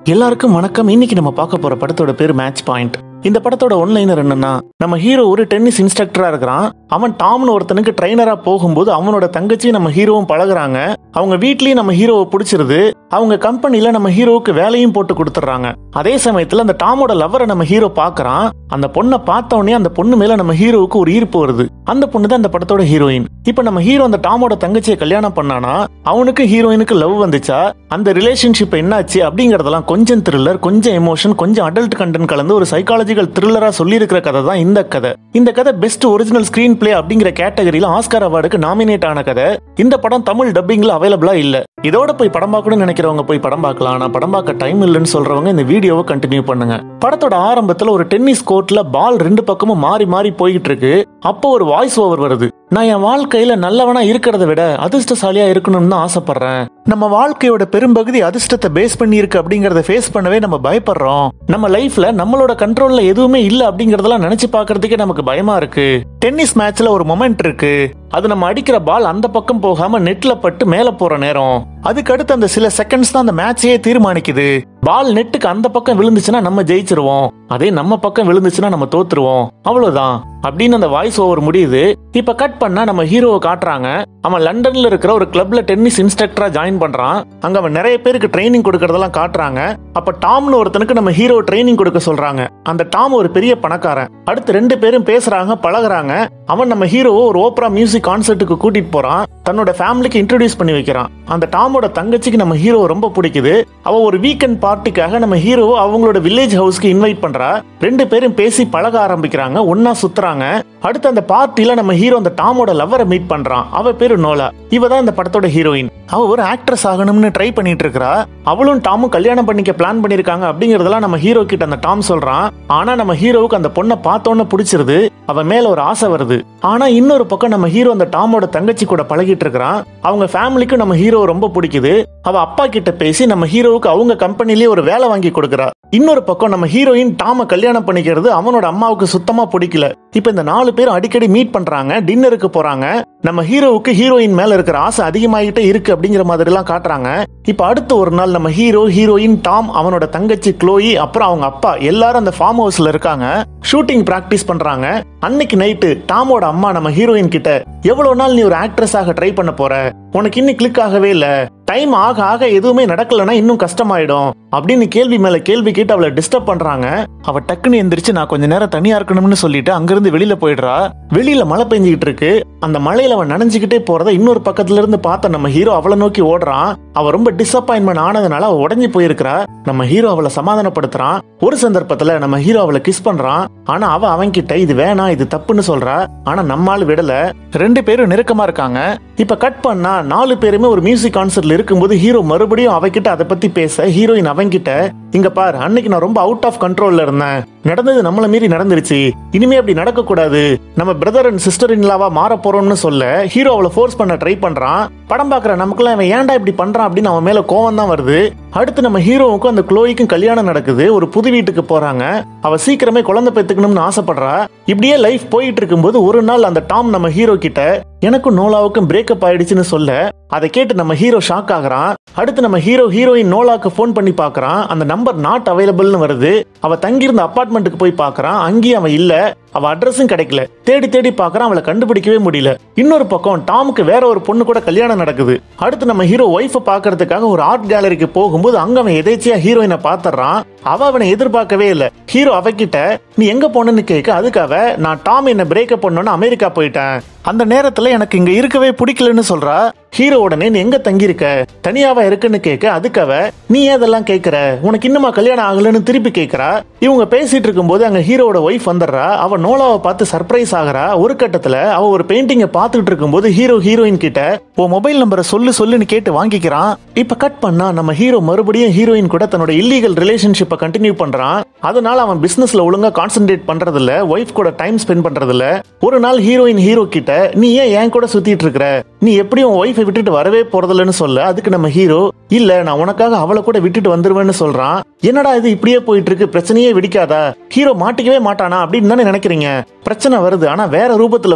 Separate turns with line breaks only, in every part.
எல்லாருக்கும் வணக்கம் இன்னைக்கு நம்ம பார்க்க போற படத்தோட பேர் மேட்ச் பாயிண்ட் இந்த படத்தோட ஒன்லைனர் என்னன்னா நம்ம ஹீரோ ஒரு டென்னிஸ் இன்ஸ்ட்ரக்டரா இருக்கிறான் அவன் டாம்னு ஒருத்தனுக்கு ட்ரைனரா போகும்போது அவனோட தங்கச்சி நம்ம ஹீரோவும் பழகுறாங்க அவங்க வீட்லயும் நம்ம ஹீரோவை பிடிச்சிருது அவங்க கம்பெனில நம்ம ஹீரோவுக்கு வேலையும் போட்டு கொடுத்துட்றாங்க அதே சமயத்துல அந்த டாமோட லவ்வரை நம்ம ஹீரோ பாக்குறான் அந்த பொண்ணை பார்த்த உடனே அந்த பொண்ணு மேல நம்ம ஹீரோவுக்கு ஒரு ஈர்ப்பு வருது அந்த பொண்ணு தான் அந்த படத்தோட ஹீரோயின் இப்ப நம்ம ஹீரோ அந்த டாமோட தங்கச்சியை கல்யாணம் பண்ணானா அவனுக்கு ஹீரோயினுக்கு லவ் வந்துச்சா அந்த ரிலேஷன்ஷிப் என்னாச்சு அப்படிங்கறதெல்லாம் கொஞ்சம் த்ரில்லர் கொஞ்சம் எமோஷன் கொஞ்சம் அடல்ட் கண்டென்ட் கலந்து ஒரு சைக்காலஜிக்கல் த்ரில்லரா சொல்லியிருக்கிற கதை தான் இந்த கதை இந்த கதை பெஸ்ட் ஒரிஜினல் ஸ்கிரீன் பிளே அப்படிங்கிற கேட்டகரியில ஆஸ்கார் அவார்டுக்கு நாமினேட் ஆன கதை இந்த படம் தமிழ் டப்பிங்ல அவைலபிளா இல்ல இதோட போய் படம் பார்க்கணும்னு நினைக்கிறவங்க போய் படம் பார்க்கலாம் ஆனா படம் பார்க்க டைம் இல்லைன்னு சொல்றவங்க இந்த வீடியோவை கண்டினியூ பண்ணுங்க படத்தோட ஆரம்பத்துல ஒரு டென்னிஸ் கோர்ட்ல பால் ரெண்டு பக்கமும் மாறி மாறி போயிட்டு இருக்கு அப்போ ஒரு வாய்ஸ் ஓவர் வருது நான் என் வாழ்க்கையில நல்லவனா இருக்கிறத விட அதிர்ஷ்டசாலியா இருக்கணும்னு தான் ஆசைப்படுறேன் நம்ம வாழ்க்கையோட பெரும்பகுதி அதிர்ஷ்டத்தை பேஸ் பண்ணி இருக்கு அப்படிங்கறத ஃபேஸ் பண்ணவே நம்ம பயப்படுறோம் நம்ம லைஃப்ல நம்மளோட கண்ட்ரோல்ல எதுவுமே இல்ல அப்படிங்கறதெல்லாம் நினைச்சு பார்க்கிறதுக்கே நமக்கு பயமா இருக்கு டென்னிஸ் மேட்ச்ல ஒரு மொமெண்ட் இருக்கு அது நம்ம அடிக்கிற பால் அந்த பக்கம் போகாம நெட்ல பட்டு மேல போற நேரம் அதுக்கு அடுத்து அந்த சில செகண்ட்ஸ் தான் அந்த மேட்சையே தீர்மானிக்குது பால் நெட்டுக்கு அந்த பக்கம் விழுந்துச்சுன்னா நம்ம ஜெயிச்சிருவோம் அதே நம்ம பக்கம் விழுந்துச்சுன்னா நம்ம தோத்துருவோம் அவ்வளவுதான் அப்படின்னு அந்த வாய்ஸ் ஓவர் முடியுது இப்ப கட் பண்ணா நம்ம ஹீரோவை காட்டுறாங்க அவன் லண்டன்ல இருக்கிற ஒரு கிளப்ல டென்னிஸ் இன்ஸ்ட்ரக்டரா ஜாயின் பண்றான் அங்க அவன் நிறைய பேருக்கு ட்ரைனிங் கொடுக்கறதெல்லாம் காட்டுறாங்க அப்ப டாம்னு ஒருத்தனுக்கு நம்ம ஹீரோ ட்ரைனிங் கொடுக்க சொல்றாங்க அந்த டாம் ஒரு பெரிய பணக்காரன் அடுத்து ரெண்டு பேரும் பேசுறாங்க பழகுறாங்க அவன் நம்ம ஹீரோவை ஒரு ஓப்ரா மியூசிக் கான்சர்ட்டுக்கு கூட்டிட்டு போறான் தன்னோட ஃபேமிலிக்கு இன்ட்ரோடியூஸ் பண்ணி வைக்கிறான் அந்த டாமோட தங்கச்சிக்கு நம்ம ஹீரோ ரொம்ப பிடிக்குது அவ ஒரு வீக்கெண்ட் பார்ட்டிக்காக நம்ம ஹீரோவை அவங்களோட வில்லேஜ் ஹவுஸ்க்கு இன்வைட் பண்றா ரெண்டு பேரும் பேசி பழக ஆரம்பிக்கிறாங்க ஒன்னா சுத்துறாங்க அடுத்து அந்த பார்ட்டில நம்ம ஹீரோ அந்த டாமோட லவ்வரை மீட் பண்றான் அவ பேரு நோலா இவ தான் இந்த படத்தோட ஹீரோயின் அவ ஒரு ஆக்ட்ரஸ் ஆகணும்னு ட்ரை பண்ணிட்டு இருக்கா அவளும் டாமும் கல்யாணம் பண்ணிக்க பிளான் பண்ணிருக்காங்க அப்படிங்கறதெல்லாம் நம்ம ஹீரோ கிட்ட அந்த டாம் சொல்றான் ஆனா நம்ம ஹீரோவுக்கு அந்த பொண்ணை பார்த்தோன்னு பிடிச்சிருது அவ மேல ஒரு ஆசை வருது ஆனா இன்னொரு பக்கம் நம்ம ஹீரோ அந்த டாமோட தங்கச்சி கூட பழகிட்டு இருக்கிறான் அவங்க ஃபேமிலிக்கும் நம்ம ஹீரோ ரொம்ப பிடிக்குது அவ அப்பா கிட்ட பேசி நம்ம ஹீரோவுக்கு அவங்க கம்பெனிலேயே ஒரு வேலை வாங்கி கொடுக்கறா இன்னொரு பக்கம் நம்ம ஹீரோயின் டாம கல்யாணம் பண்ணிக்கிறது அவனோட அம்மாவுக்கு சுத்தமா பிடிக்கல இப்ப இந்த நாலு பேரும் அடிக்கடி மீட் பண்றாங்க டின்னருக்கு போறாங்க நம்ம ஹீரோவுக்கு ஹீரோயின் மேல இருக்கிற ஆசை அதிகமாகிட்டே இருக்கு அப்படிங்கிற மாதிரி எல்லாம் காட்டுறாங்க இப்ப அடுத்த ஒரு நாள் நம்ம ஹீரோ ஹீரோயின் டாம் அவனோட தங்கச்சி க்ளோயி அப்புறம் அவங்க அப்பா எல்லாரும் அந்த ஃபார்ம் ஹவுஸ்ல இருக்காங்க ஷூட்டிங் பிராக்டிஸ் பண்றாங்க அன்னைக்கு நைட்டு டாமோட அம்மா நம்ம ஹீரோயின் கிட்ட எவ்வளவு நாள் நீ ஒரு ஆக்ட்ரஸ் ஆக ட்ரை பண்ண போற உனக்கு இன்னும் கிளிக் ஆகவே இல்ல டைம் ஆக ஆக எதுவுமே நடக்கலன்னா இன்னும் கஷ்டமாயிடும் அப்படின்னு கேள்வி மேல கேள்வி கேட்டு அவளை டிஸ்டர்ப் பண்றாங்க அவ டக்குன்னு எந்திரிச்சு நான் கொஞ்ச நேரம் தனியா இருக்கணும்னு சொல்லிட்டு அங்கிருந்து வெளியில போயிடுறா வெளியில மழை பெஞ்சுக்கிட்டு இருக்கு அந்த மழையில அவன் நனைஞ்சுக்கிட்டே போறத இன்னொரு பக்கத்துல இருந்து பார்த்த நம்ம ஹீரோ அவளை நோக்கி ஓடுறான் அவ ரொம்ப டிசப்பாயின்மெண்ட் ஆனதுனால அவ உடஞ்சி போயிருக்கிறா நம்ம ஹீரோ அவளை சமாதானப்படுத்துறான் ஒரு சந்தர்ப்பத்துல நம்ம ஹீரோ அவளை கிஸ் பண்றான் ஆனா அவ அவன் கிட்ட இது வேணாம் இது தப்புன்னு சொல்றா ஆனா நம்மால் விடல ரெண்டு பேரும் நெருக்கமா இருக்காங்க இப்ப கட் பண்ணா நாலு பேருமே ஒரு மியூசிக் கான்சர்ட்ல இருக்கும்போது ஹீரோ மறுபடியும் அவகிட்ட அதை பத்தி பேச ஹீரோயின் அவன்கிட்ட இங்க பார் அன்னைக்கு நான் ரொம்ப அவுட் ஆஃப் கண்ட்ரோல்ல இருந்தேன் நடந்தது நம்மள மீறி நடந்துருச்சு இனிமே அப்படி நடக்க கூடாது நம்ம பிரதர் அண்ட் சிஸ்டர் இன்லாவா மாற போறோம்னு சொல்ல ஹீரோ அவளை ஃபோர்ஸ் பண்ண ட்ரை பண்றான் படம் பாக்குற நமக்குலாம் இவன் ஏன்டா இப்படி பண்றான் அப்படின்னு அவன் மேல கோவம் தான் வருது அடுத்து நம்ம ஹீரோவுக்கும் அந்த க்ளோய்க்கும் கல்யாணம் நடக்குது ஒரு புது வீட்டுக்கு போறாங்க அவ சீக்கிரமே குழந்தை பெத்துக்கணும்னு ஆசைப்படுறா இப்படியே லைஃப் போயிட்டு இருக்கும்போது ஒரு நாள் அந்த டாம் நம்ம ஹீரோ கிட்ட எனக்கும் நோலாவுக்கும் பிரேக்கப் ஆயிடுச்சுன்னு சொல்ல அதை கேட்டு நம்ம ஹீரோ ஷாக் ஆகுறான் அடுத்து நம்ம ஹீரோ ஹீரோயின் நோலாக்கு ஃபோன் பண்ணி பார்க்கறான் அந்த நம்பர் நாட் அவைலபிள்னு வருது அவ தங்கியிருந்த அபார்ட்மெண்ட்டுக்கு போய் பார்க்கறான் அங்கேயும் அவன் இல்ல அவ அட்ரஸும் கிடைக்கல தேடி தேடி பார்க்கறான் அவளை கண்டுபிடிக்கவே முடியல இன்னொரு பக்கம் டாமுக்கு வேற ஒரு பொண்ணு கூட கல்யாணம் நடக்குது அடுத்து நம்ம ஹீரோ ஒய்ஃபை பார்க்கறதுக்காக ஒரு ஆர்ட் கேலரிக்கு போகும்போது அங்க அவன் எதேச்சியா ஹீரோயினை பாத்துறான் அவ அவனை எதிர்பார்க்கவே இல்ல ஹீரோ அவகிட்ட நீ எங்க போனன்னு கேட்க அதுக்கு அவ நான் டாம் என்ன பிரேக்கப் பண்ணோன்னு அமெரிக்கா போயிட்டேன் அந்த நேரத்துல எனக்கு இங்க இருக்கவே பிடிக்கலன்னு சொல்றா ஹீரோ உடனே நீ எங்க தங்கியிருக்க தனியாவா இருக்குன்னு கேட்க அதுக்கு அவ நீ ஏன் இதெல்லாம் கேக்குற உனக்கு இன்னுமா கல்யாணம் ஆகலன்னு திருப்பி கேக்குறா இவங்க பேசிட்டு இருக்கும்போது அங்க ஹீரோவோட ஒய்ஃப் வந்துடுறா அவ நோலாவை பார்த்து சர்ப்ரைஸ் ஆகுறா ஒரு கட்டத்துல அவ ஒரு பெயிண்டிங்கை பார்த்துட்டு இருக்கும்போது ஹீரோ ஹீரோயின் கிட்ட உன் மொபைல் நம்பரை சொல்லு சொல்லுன்னு கேட்டு வாங்கிக்கிறான் இப்ப கட் பண்ணா நம்ம ஹீரோ மறுபடியும் ஹீரோயின் கூட தன்னோட இல்லீகல் ரிலேஷன்ஷிப்பை கண்டினியூ பண்றான் அதனால அவன் பிசினஸ்ல ஒழுங்கா கான்சென்ட்ரேட் பண்றது இல்ல ஒய்ஃப் கூட டைம் ஸ்பெண்ட் பண்றது இல்ல ஒரு நாள் ஹீரோயின் ஹீரோ கிட்ட நீ ஏன் என் கூட சுத்திட்டு இருக்கிற நீ எப்படியும் ஒய்ஃபை விட்டுட்டு வரவே போறதில்லன்னு சொல்ல அதுக்கு நம்ம ஹீரோ இல்ல நான் உனக்காக அவளை கூட விட்டுட்டு வந்துருவேன்னு சொல்றான் என்னடா இது இப்படியே போயிட்டு இருக்கு பிரச்சனையே வெடிக்காதா ஹீரோ மாட்டிக்கவே மாட்டானா அப்படின்னு தானே நினைக்கிறீங்க பிரச்சனை வருது ஆனா வேற ரூபத்துல வருது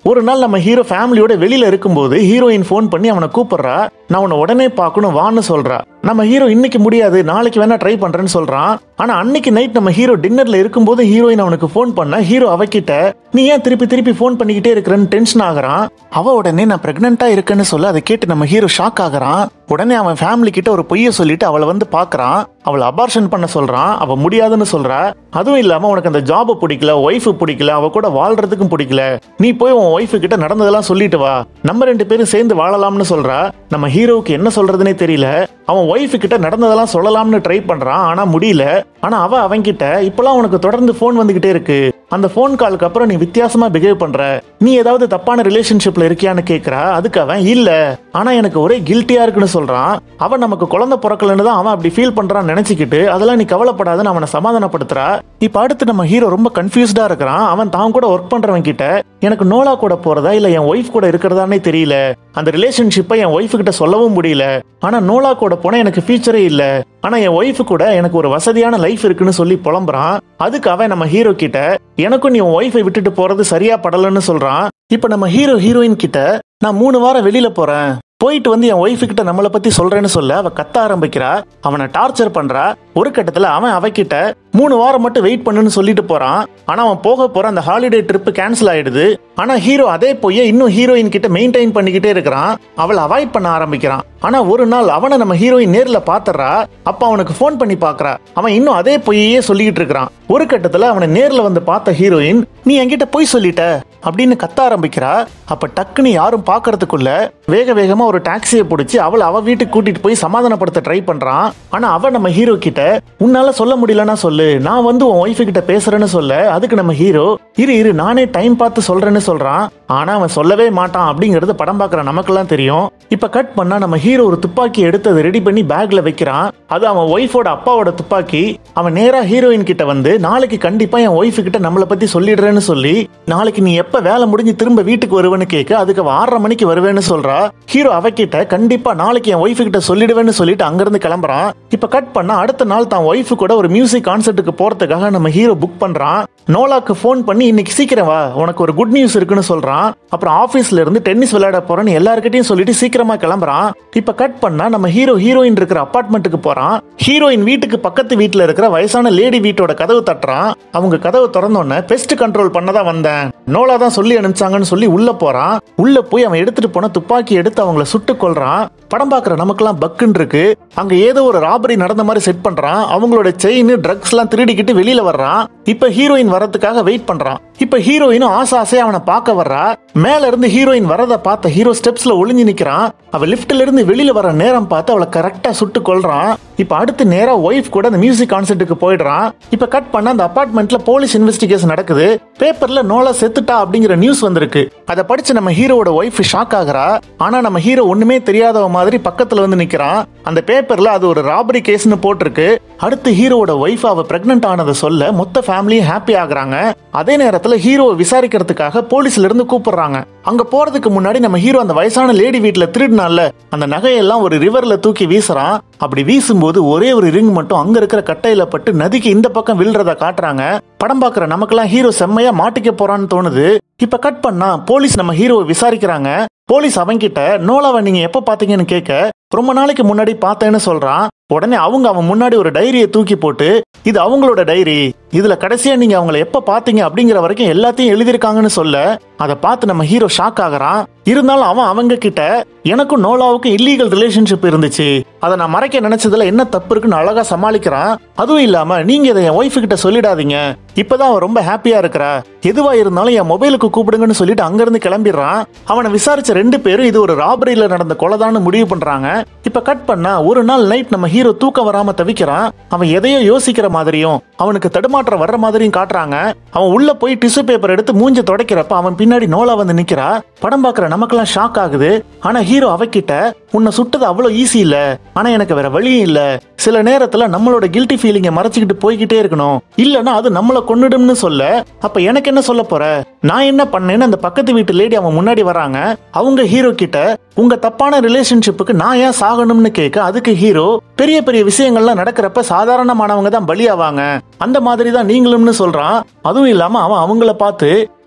ஒரு நாள் நம்ம ஹீரோ ஃபேமிலியோட வெளியில இருக்கும்போது ஹீரோயின் ஃபோன் பண்ணி அவனை கூப்பிடுறா நான் உன்னை உடனே பார்க்கணும் வான்னு சொல்றா நம்ம ஹீரோ இன்னைக்கு முடியாது நாளைக்கு வேணா ட்ரை பண்றேன்னு சொல்றான் ஆனா அன்னைக்கு நைட் நம்ம ஹீரோ டின்னர்ல இருக்கும்போது ஹீரோயின் அவனுக்கு ஃபோன் பண்ண ஹீரோ அவகிட்ட நீ ஏன் திருப்பி திருப்பி ஃபோன் பண்ணிக்கிட்டே இருக்கிறன்னு டென்ஷன் ஆகுறான் அவ உடனே நான் பிரெக்னெண்டா இருக்கேன்னு சொல்ல அதை கேட்டு நம்ம ஹீரோ ஷாக் ஆகுறான் உடனே அவன் ஃபேமிலி கிட்ட ஒரு பொய்ய சொல்லிட்டு அவளை வந்து பாக்குறான் அவளை அபார்ஷன் பண்ண சொல்றான் அவ முடியாதுன்னு சொல்றா அதுவும் இல்லாம உனக்கு அந்த ஜாப பிடிக்கல ஒய்ஃப் பிடிக்கல அவ கூட வாழ்றதுக்கும் பிடிக்கல நீ போய் உன் ஒய்ஃபு கிட்ட நடந்ததெல்லாம் சொல்லிட்டு வா நம்ம ரெண்டு பேரும் சேர்ந்து வாழலாம்னு சொல்றா நம்ம ஹீரோவுக்கு என்ன சொல்றதுனே தெரியல அவன் ஒய்ஃபு கிட்ட நடந்ததெல்லாம் சொல்லலாம்னு ட்ரை பண்றான் ஆனா முடியல ஆனா அவ அவன்கிட்ட இப்பெல்லாம் உனக்கு தொடர்ந்து ஃபோன் வந்துகிட்டே இருக்கு அந்த ஃபோன் காலுக்கு அப்புறம் நீ வித்தியாசமா பிஹேவ் பண்ற நீ ஏதாவது தப்பான ரிலேஷன்ஷிப்ல இருக்கியான்னு கேக்குறா அதுக்கு அவன் இல்ல ஆனா எனக்கு ஒரே கில்ட்டியா இருக்குன்னு சொல்றான் அவன் நமக்கு குழந்தை பிறக்கலன்னு தான் அவன் அப்படி ஃபீல் பண்றான்னு நினைச்சுக்கிட்டு அதெல்லாம் நீ கவலைப்படாதுன்னு அவனை சமாதானப்படுத்துறா இப்ப அடுத்து நம்ம ஹீரோ ரொம்ப கன்ஃபியூஸ்டா இருக்கிறான் அவன் தான் கூட ஒர்க் பண்றவன் கிட்ட எனக்கு நோலா கூட போறதா இல்ல என் ஒய்ஃப் கூட இருக்கிறதானே தெரியல அந்த ரிலேஷன்ஷிப்பை என் ஒய்ஃப் கிட்ட சொல்லவும் முடியல ஆனா நோலா கூட போனா எனக்கு ஃபியூச்சரே இல்ல ஆனா என் ஒய்ஃப் கூட எனக்கு ஒரு வசதியான லைஃப் இருக்குன்னு சொல்லி புலம்புறான் அதுக்கு அவன் நம்ம ஹீரோ கிட்ட எனக்கும் நீ உன் ஒய்ஃபை விட்டுட்டு போறது சரியா படலன்னு சொல்றான் இப்ப நம்ம ஹீரோ ஹீரோயின் கிட்ட நான் மூணு வாரம் வெளியில போறேன் போயிட்டு வந்து என் ஒய்ஃபு கிட்ட நம்மளை பத்தி சொல்றேன்னு சொல்ல அவ கத்த ஆரம்பிக்கிறா அவனை டார்ச்சர் பண்றா ஒரு கட்டத்துல அவன் அவகிட்ட மூணு வாரம் மட்டும் வெயிட் பண்ணுன்னு சொல்லிட்டு போறான் ஆனா அவன் போக போற அந்த ஹாலிடே ட்ரிப் கேன்சல் ஆயிடுது ஆனா ஹீரோ அதே போய் இன்னும் ஹீரோயின் கிட்ட மெயின்டைன் பண்ணிக்கிட்டே இருக்கிறான் அவளை அவாய்ட் பண்ண ஆரம்பிக்கிறான் ஆனா ஒரு நாள் அவனை நம்ம ஹீரோயின் நேர்ல பாத்துறா அப்ப அவனுக்கு ஃபோன் பண்ணி பாக்குறா அவன் இன்னும் அதே பொய்யே சொல்லிக்கிட்டு இருக்கிறான் ஒரு கட்டத்துல அவனை நேர்ல வந்து பார்த்த ஹீரோயின் நீ என்கிட்ட பொய் சொல்லிட்ட அப்படின்னு கத்த ஆரம்பிக்கிறா அப்ப டக்குன்னு யாரும் பாக்குறதுக்குள்ள வேக வேகமா ஒரு டாக்ஸியை பிடிச்சி அவளை அவ வீட்டுக்கு கூட்டிட்டு போய் சமாதானப்படுத்த ட்ரை பண்றான் ஆனா அவ நம்ம ஹீரோ கிட்ட உன்னால சொல்ல முடியலன்னா சொல்லு நான் வந்து உன் ஒய்ஃபு கிட்ட பேசுறேன்னு சொல்ல அதுக்கு நம்ம ஹீரோ இரு இரு நானே டைம் பார்த்து சொல்றேன்னு சொல்றான் ஆனா அவன் சொல்லவே மாட்டான் அப்படிங்கறது படம் பார்க்குற நமக்கெல்லாம் தெரியும் இப்ப கட் பண்ணா நம்ம ஹீரோ ஒரு துப்பாக்கி எடுத்து அதை ரெடி பண்ணி பேக்ல வைக்கிறான் அது அவன் ஒய்ஃபோட அப்பாவோட துப்பாக்கி அவன் நேரா ஹீரோயின் கிட்ட வந்து நாளைக்கு கண்டிப்பா என் ஒய்ஃபு கிட்ட நம்மளை பத்தி சொல்லிடுறேன்னு சொல்லி நாளைக்கு நீ எப்ப வேலை முடிஞ்சு திரும்ப வீட்டுக்கு வருவேன்னு கேட்க அதுக்கு அவ ஆறரை மணிக்கு வருவேன்னு சொல்றா ஹீரோ அவகிட்ட கண்டிப்பா நாளைக்கு என் ஒய்ஃபு கிட்ட சொல்லிடுவேன்னு சொல்லிட்டு அங்கிருந்து கிளம்புறான் இப்ப கட் பண்ணா அடுத்த நாள் தான் ஒய்ஃபு கூட ஒரு மியூசிக் கான்சர்ட்டுக்கு போறதுக்காக நம்ம ஹீரோ புக் பண்றான் நோலாக்கு ஃபோன் பண்ணி இன்னைக்கு சீக்கிரம் வா உனக்கு ஒரு குட் நியூஸ் இருக்குன்னு சொல்றான் அப்புறம் ஆபீஸ்ல இருந்து டென்னிஸ் விளையாட போறேன்னு எல்லார்கிட்டயும் சொல்லிட்டு சீக்கிரமா கிளம்புறான் இப்ப கட் பண்ணா நம்ம ஹீரோ ஹீரோயின் இருக்கிற அபார்ட்மெண்ட்டுக்கு போறான் ஹீரோயின் வீட்டுக்கு பக்கத்து வீட்டுல இருக்கிற வயசான லேடி வீட்டோட கதவு தட்டுறான் அவங்க கதவு திறந்தோடனே பெஸ்ட் கண்ட்ரோல் பண்ணதான் வந்தேன் நோலா தான் சொல்லி அனுப்பிச்சாங்கன்னு சொல்லி உள்ள போறான் உள்ள போய் அவன் எடுத்துட்டு போன துப்பாக்கி எடுத்து அவங்கள சுட்டு கொல்றான் படம் பார்க்குற நமக்கெல்லாம் பக்குன்னு இருக்கு அங்க ஏதோ ஒரு ராபரி நடந்த மாதிரி செட் பண்றான் அவங்களோட செயின் ட்ரக்ஸ் எல்லாம் திருடிக்கிட்டு வெளியில வர்றான் இப்ப ஹீரோயின் வரதுக்காக வெயிட் பண்றான் இப்ப ஹீரோயினும் ஆசை ஆசையா அவனை பார்க்க வர்றா மேல இருந்து ஹீரோயின் வரத பார்த்த ஹீரோ ஸ்டெப்ஸ்ல ஒளிஞ்சு நிக்கிறான் அவ லிஃப்ட்ல இருந்து வெளியில வர நேரம் பார்த்து அவளை கரெக்டா சுட்டு கொல்றான் இப்ப அடுத்து நேரா ஒய்ஃப் கூட அந்த மியூசிக் கான்சர்ட்டுக்கு போயிடுறான் இப்ப கட் பண்ண அந்த அபார்ட்மெண்ட்ல போலீஸ் இன்வெஸ்டிகேஷன் நடக்குது பேப்பர்ல நோலா செத்துட்டா அப்படிங்கிற நியூஸ் வந்திருக்கு அதை படிச்சு நம்ம ஹீரோவோட ஒய்ஃப் ஷாக் ஆகுறா ஆனா நம்ம ஹீரோ ஒண்ணுமே தெரியாதவ மாதிரி பக்கத்துல வந்து நிக்கிறான் அந்த பேப்பர்ல அது ஒரு ராபரி கேஸ்னு போட்டிருக்கு அடுத்து ஹீரோவோட ஒய்ஃப் அவ பிரெக்னென்ட் ஆனதை சொல்ல மொத்த ஃபேமிலியும் ஹாப்பி ஆகுறாங்க அதே நேரத்துல ஹீரோவை விசாரிக்கிறதுக்காக போலீஸ்ல இருந்து கூப்பிடுறாங்க அங்க போறதுக்கு முன்னாடி நம்ம ஹீரோ அந்த வயசான லேடி வீட்டுல திருடினால அந்த நகையெல்லாம் ஒரு ரிவர்ல தூக்கி வீசுறான் அப்படி வீசும்போது ஒரே ஒரு ரிங் மட்டும் அங்க இருக்கிற கட்டையில பட்டு நதிக்கு இந்த பக்கம் விழுறத காட்டுறாங்க படம் பாக்குற நமக்கெல்லாம் ஹீரோ செம்மையா மாட்டிக்க போறான்னு தோணுது இப்ப கட் பண்ணா போலீஸ் நம்ம ஹீரோவை விசாரிக்கிறாங்க போலீஸ் அவன்கிட்ட நோலாவை நீங்க எப்ப பாத்தீங்கன்னு கேட்க ரொம்ப நாளைக்கு முன்னாடி பார்த்தேன்னு சொல்றான் உடனே அவங்க அவன் முன்னாடி ஒரு டைரியை தூக்கி போட்டு இது அவங்களோட டைரி இதுல கடைசியா நீங்க அவங்கள எப்ப பாத்தீங்க அப்படிங்கிற வரைக்கும் எல்லாத்தையும் எழுதியிருக்காங்கன்னு சொல்ல அதை பார்த்து நம்ம ஹீரோ ஷாக் ஆகுறான் இருந்தாலும் அவன் அவங்க கிட்ட எனக்கும் நோலாவுக்கும் இல்லீகல் ரிலேஷன்ஷிப் இருந்துச்சு அதை நான் மறைக்க நினைச்சதுல என்ன தப்பு இருக்குன்னு அழகா சமாளிக்கிறான் அதுவும் இல்லாம நீங்க இதை என் ஒய்ஃபு கிட்ட சொல்லிடாதீங்க இப்பதான் அவன் ரொம்ப ஹாப்பியா இருக்கிறா எதுவா இருந்தாலும் என் மொபைலுக்கு கூப்பிடுங்கன்னு சொல்லிட்டு அங்கிருந்து கிளம்பிடுறான் அவனை விசாரிச்ச ரெண்டு பேரும் இது ஒரு ராபரியில நடந்த கொலைதான்னு முடிவு பண்றாங்க இப்ப கட் பண்ணா ஒரு நாள் நைட் நம்ம ஹீரோ தூக்கம் வராம தவிக்கிறான் அவன் எதையோ யோசிக்கிற மாதிரியும் அவனுக்கு தடுமாற்றம் வர்ற மாதிரியும் காட்டுறாங்க அவன் உள்ள போய் டிஷ்யூ பேப்பர் எடுத்து மூஞ்ச துடைக்கிறப்ப அவன் பின்னாடி நோலா வந்து நிக்கிறா படம் பாக்குற நமக்கெல்லாம் ஷாக் ஆகுது ஆனா ஹீரோ அவகிட்ட உன்னை சுட்டது அவ்வளவு ஈஸி இல்ல ஆனா எனக்கு வேற வழியும் இல்ல சில நேரத்துல நம்மளோட கில்ட்டி ஃபீலிங்க மறைச்சிக்கிட்டு போய்கிட்டே இருக்கணும் இல்லனா அது நம்மள கொன்னுடும்னு சொல்ல அப்ப எனக்கு என்ன சொல்ல போற நான் என்ன பண்ணேன்னு அந்த பக்கத்து வீட்டு லேடி அவன் முன்னாடி வராங்க அவங்க ஹீரோ கிட்ட உங்க தப்பான ரிலேஷன்ஷிப்புக்கு நான் ஏன் சாகணும்னு கேட்க அதுக்கு ஹீரோ பெரிய பெரிய விஷயங்கள்லாம் நடக்கிறப்ப சாதாரணமானவங்க தான் பலியாவாங்க அந்த மாதிரி தான் நீங்களும்னு சொல்றான் அதுவும் இல்லாம அவன் அவங்கள பார்த்து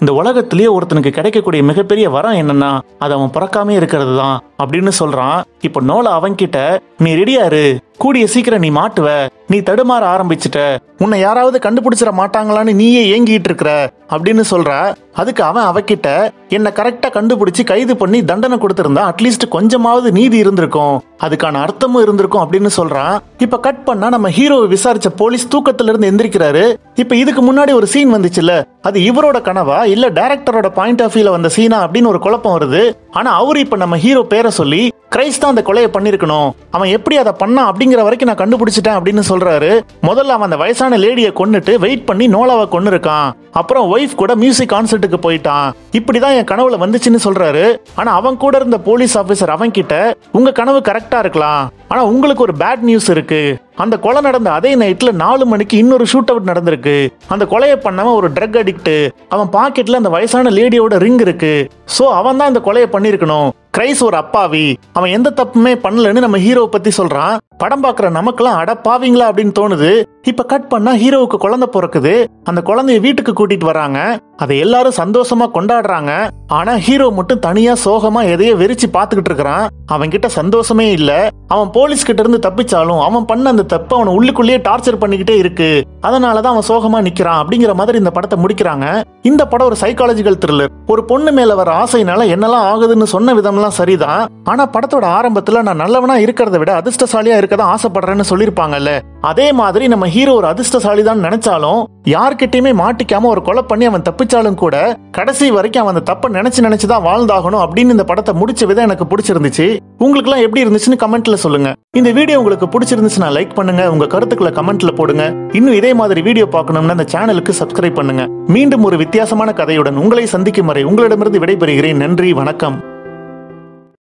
இந்த உலகத்திலேயே ஒருத்தனுக்கு கிடைக்கக்கூடிய மிகப்பெரிய வரம் என்னன்னா அது அவன் பிறக்காமே இருக்கிறது தான் அப்படின்னு சொல்றான் இப்ப நோலா அவன்கிட்ட நீ ரெடியாரு கூடிய சீக்கிரம் நீ மாட்டுவ நீ தடுமாற ஆரம்பிச்சிட்ட உன்னை யாராவது கண்டுபிடிச்சிட மாட்டாங்களான்னு நீயே ஏங்கிட்டு இருக்கிற அப்படின்னு சொல்ற அதுக்கு அவன் அவகிட்ட என்ன கரெக்டா கண்டுபிடிச்சு கைது பண்ணி தண்டனை கொடுத்திருந்தா அட்லீஸ்ட் கொஞ்சமாவது நீதி இருந்திருக்கும் அதுக்கான அர்த்தமும் இருந்திருக்கும் அப்படின்னு சொல்றான் இப்ப கட் பண்ணா நம்ம ஹீரோவை விசாரிச்ச போலீஸ் தூக்கத்துல இருந்து எந்திரிக்கிறாரு இப்ப இதுக்கு முன்னாடி ஒரு சீன் வந்துச்சுல்ல அது இவரோட கனவா இல்ல டைரக்டரோட பாயிண்ட் ஆஃப் வியூல வந்த சீனா அப்படின்னு ஒரு குழப்பம் வருது ஆனா அவரு இப்ப நம்ம ஹீரோ பேரை சொல்லி கிரைஸ்ட் தான் அந்த கொலையை பண்ணிருக்கணும் அவன் எப்படி அதை பண்ணான் அப்படிங்கிற வரைக்கும் நான் கண்டுபிடிச்சிட்டேன் அப்படின்னு சொல்றாரு முதல்ல அவன் அந்த வயசான லேடியை கொன்னுட்டு வெயிட் பண்ணி நோலாவை கொன்னு இருக்கான் அப்புறம் ஒய்ஃப் கூட மியூசிக் கான்சர்ட்டுக்கு போயிட்டான் இப்படிதான் என் கனவுல வந்துச்சுன்னு சொல்றாரு ஆனா அவன் கூட இருந்த போலீஸ் ஆபீசர் அவன் கிட்ட உங்க கனவு கரெக்டா இருக்கலாம் ஆனா உங்களுக்கு ஒரு பேட் நியூஸ் இருக்கு அந்த கொலை நடந்த அதே நைட்ல நாலு மணிக்கு இன்னொரு ஷூட் அவுட் நடந்திருக்கு அந்த கொலையை பண்ணவன் ஒரு ட்ரக் அடிக்ட் அவன் பாக்கெட்ல அந்த வயசான லேடியோட ரிங் இருக்கு சோ அவன் தான் அந்த கொலையை பண்ணிருக்கணும் கிரைஸ் ஒரு அப்பாவி அவன் எந்த தப்புமே பண்ணலன்னு நம்ம ஹீரோவை பத்தி சொல்றான் படம் பாக்குற நமக்கெல்லாம் அட பாவீங்களா அப்படின்னு தோணுது இப்ப கட் பண்ணா ஹீரோவுக்கு குழந்தை பிறக்குது அந்த குழந்தைய வீட்டுக்கு கூட்டிட்டு வராங்க அதை எல்லாரும் சந்தோஷமா கொண்டாடுறாங்க ஆனா ஹீரோ மட்டும் தனியா சோகமா எதையோ வெறிச்சு பாத்துக்கிட்டு இருக்கிறான் அவன் கிட்ட சந்தோஷமே இல்ல அவன் போலீஸ் கிட்ட இருந்து தப்பிச்சாலும் அவன் பண்ண அந்த தப்பு அவனை உள்ளுக்குள்ளேயே டார்ச்சர் பண்ணிக்கிட்டே இருக்கு அதனாலதான் அவன் சோகமா நிக்கிறான் அப்படிங்கிற மாதிரி இந்த படத்தை முடிக்கிறாங்க இந்த படம் ஒரு சைக்காலஜிக்கல் த்ரில்லர் ஒரு பொண்ணு மேல வர ஆசைனால என்னெல்லாம் ஆகுதுன்னு சொன்ன விதம்லாம் சரிதான் ஆனா படத்தோட ஆரம்பத்துல நான் நல்லவனா இருக்கிறத விட அதிர்ஷ்டசாலியா இருக்கதான் ஆசைப்படுறேன்னு சொல்லியிருப்பாங்கல்ல அதே மாதிரி நம்ம ஹீரோ ஒரு அதிர்ஷ்டசாலி தான் நினைச்சாலும் யார்கிட்டயுமே மாட்டிக்காம ஒரு கொலை பண்ணி அவன் தப்பிச்சாலும் கூட கடைசி வரைக்கும் அவன் அந்த தப்பை நினைச்சு நினைச்சுதான் வாழ்ந்தாகணும் அப்படின்னு இந்த படத்தை முடிச்ச விதம் எனக்கு பிடிச்சிருந்துச்சு உங்களுக்கு எல்லாம் எப்படி இருந்துச்சுன்னு கமெண்ட்ல சொல்லுங்க இந்த வீடியோ உங்களுக்கு பிடிச்சிருந்துச்சுன்னா லைக் பண்ணுங்க உங்க கருத்துக்களை கமெண்ட்ல போடுங்க இன்னும் இதே மாதிரி வீடியோ பார்க்கணும்னா இந்த சேனலுக்கு சப்ஸ்கிரைப் பண்ணுங்க மீண்டும் ஒரு வித்தியாசமான கதையுடன் உங்களை சந்திக்கும் வரை உங்களிடமிருந்து விடைபெறுகிறேன் நன்றி வணக்கம்